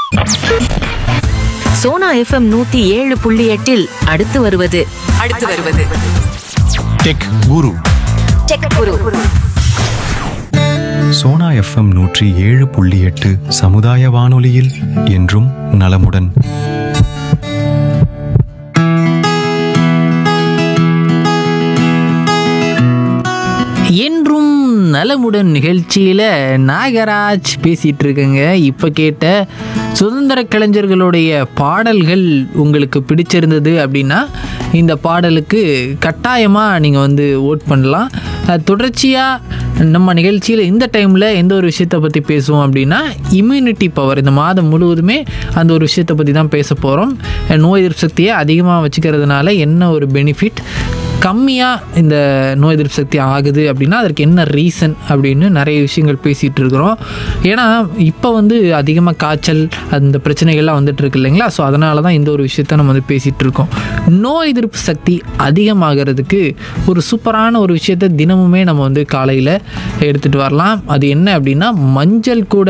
Sona FM நூத்தி ஏழு புள்ளி எட்டில் அடுத்து வருவது அடுத்து வருவது tech guru tech guru Sona FM நூற்றி ஏழு புள்ளி எட்டு சமுதாய வானொலியில் என்றும் நலமுடன் என்றும் நலமுடன் நிகழ்ச்சியில் நாகராஜ் பேசிகிட்டு இருக்கேங்க இப்போ கேட்ட சுதந்திர கலைஞர்களுடைய பாடல்கள் உங்களுக்கு பிடிச்சிருந்தது அப்படின்னா இந்த பாடலுக்கு கட்டாயமாக நீங்கள் வந்து ஓட் பண்ணலாம் அஹ், தொடர்ச்சியாக நம்ம நிகழ்ச்சியில் இந்த டைமில் எந்த ஒரு விஷயத்தை பற்றி பேசுவோம் அப்படின்னா இம்யூனிட்டி பவர் இந்த மாதம் முழுவதுமே அந்த ஒரு விஷயத்தை பற்றி தான் பேச போகிறோம் நோய் எதிர்ப்பு சக்தியை அதிகமாக வச்சுக்கிறதுனால என்ன ஒரு பெனிஃபிட் கம்மியாக இந்த நோய் எதிர்ப்பு சக்தி ஆகுது அப்படின்னா அதற்கு என்ன ரீசன் அப்படின்னு நிறைய விஷயங்கள் பேசிகிட்டு இருக்கிறோம் ஏன்னா இப்போ வந்து அதிகமாக காய்ச்சல் அந்த பிரச்சனைகள்லாம் வந்துட்டு இருக்கு இல்லைங்களா ஸோ அதனால தான் இந்த ஒரு விஷயத்த நம்ம வந்து பேசிகிட்டு இருக்கோம் நோய் எதிர்ப்பு சக்தி அதிகமாகிறதுக்கு ஒரு சூப்பரான ஒரு விஷயத்த தினமுமே நம்ம வந்து காலையில் எடுத்துகிட்டு வரலாம் அது என்ன அப்படின்னா மஞ்சள் கூட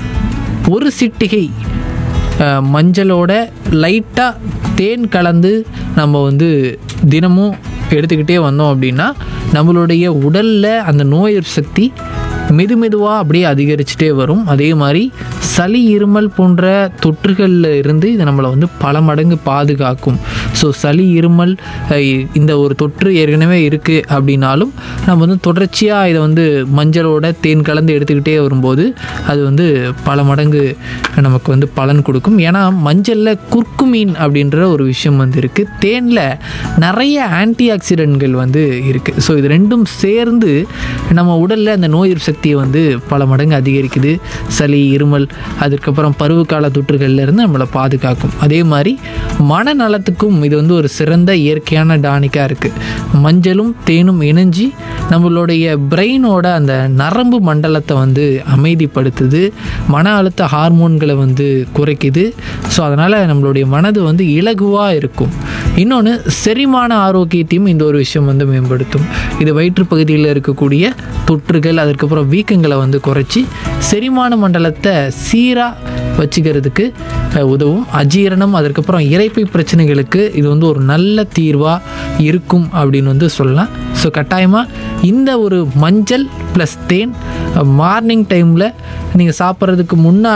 ஒரு சிட்டிகை அஹ், மஞ்சளோட லைட்டாக தேன் கலந்து நம்ம வந்து தினமும் எடுத்துக்கிட்டே வந்தோம் அப்படின்னா நம்மளுடைய உடலில் அந்த நோய் எதிர்ப்பு சக்தி மெது மெதுவாக அப்படியே அதிகரிச்சுட்டே வரும் அதே மாதிரி சளி இருமல் போன்ற தொற்றுகளில் இருந்து இது நம்மளை வந்து பல மடங்கு பாதுகாக்கும் ஸோ சளி இருமல் அஹ், இந்த ஒரு தொற்று ஏற்கனவே இருக்குது அப்படின்னாலும் நம்ம வந்து தொடர்ச்சியாக இதை வந்து மஞ்சளோட தேன் கலந்து எடுத்துக்கிட்டே வரும்போது அது வந்து பல மடங்கு நமக்கு வந்து பலன் கொடுக்கும் ஏன்னா மஞ்சளில் குர்குமீன் அப்படின்ற ஒரு விஷயம் வந்து இருக்குது தேனில் நிறைய ஆன்டி ஆக்சிடென்ட்கள் வந்து இருக்குது ஸோ இது ரெண்டும் சேர்ந்து நம்ம உடலில் அந்த நோய் எதிர்ப்பு சக்தியை வந்து பல மடங்கு அதிகரிக்குது சளி இருமல் அதுக்கப்புறம் பருவகால தொற்றுகள்ல இருந்து நம்மளை பாதுகாக்கும் அதே மாதிரி மனநலத்துக்கும் இது வந்து ஒரு சிறந்த இயற்கையான டானிக்காக இருக்குது மஞ்சளும் தேனும் இணைஞ்சி நம்மளுடைய பிரெயினோட அந்த நரம்பு மண்டலத்தை வந்து அமைதிப்படுத்துது மன அழுத்த ஹார்மோன்களை வந்து குறைக்குது ஸோ அதனால் நம்மளுடைய மனது வந்து இலகுவாக இருக்கும் இன்னொன்று செரிமான ஆரோக்கியத்தையும் இந்த ஒரு விஷயம் வந்து மேம்படுத்தும் இது வயிற்றுப் பகுதியில் இருக்கக்கூடிய தொற்றுகள் அதுக்கப்புறம் வீக்கங்களை வந்து குறைச்சி செரிமான மண்டலத்தை சீராக வச்சுக்கிறதுக்கு அஹ், உதவும் அஜீரணம் அதற்கப்புறம் இறைப்பை பிரச்சனைகளுக்கு இது வந்து ஒரு நல்ல தீர்வாக இருக்கும் அப்படின்னு வந்து சொல்லலாம் ஸோ கட்டாயமாக இந்த ஒரு மஞ்சள் ப்ளஸ் தேன் மார்னிங் டைமில் நீங்கள் சாப்பிட்றதுக்கு முன்னாடி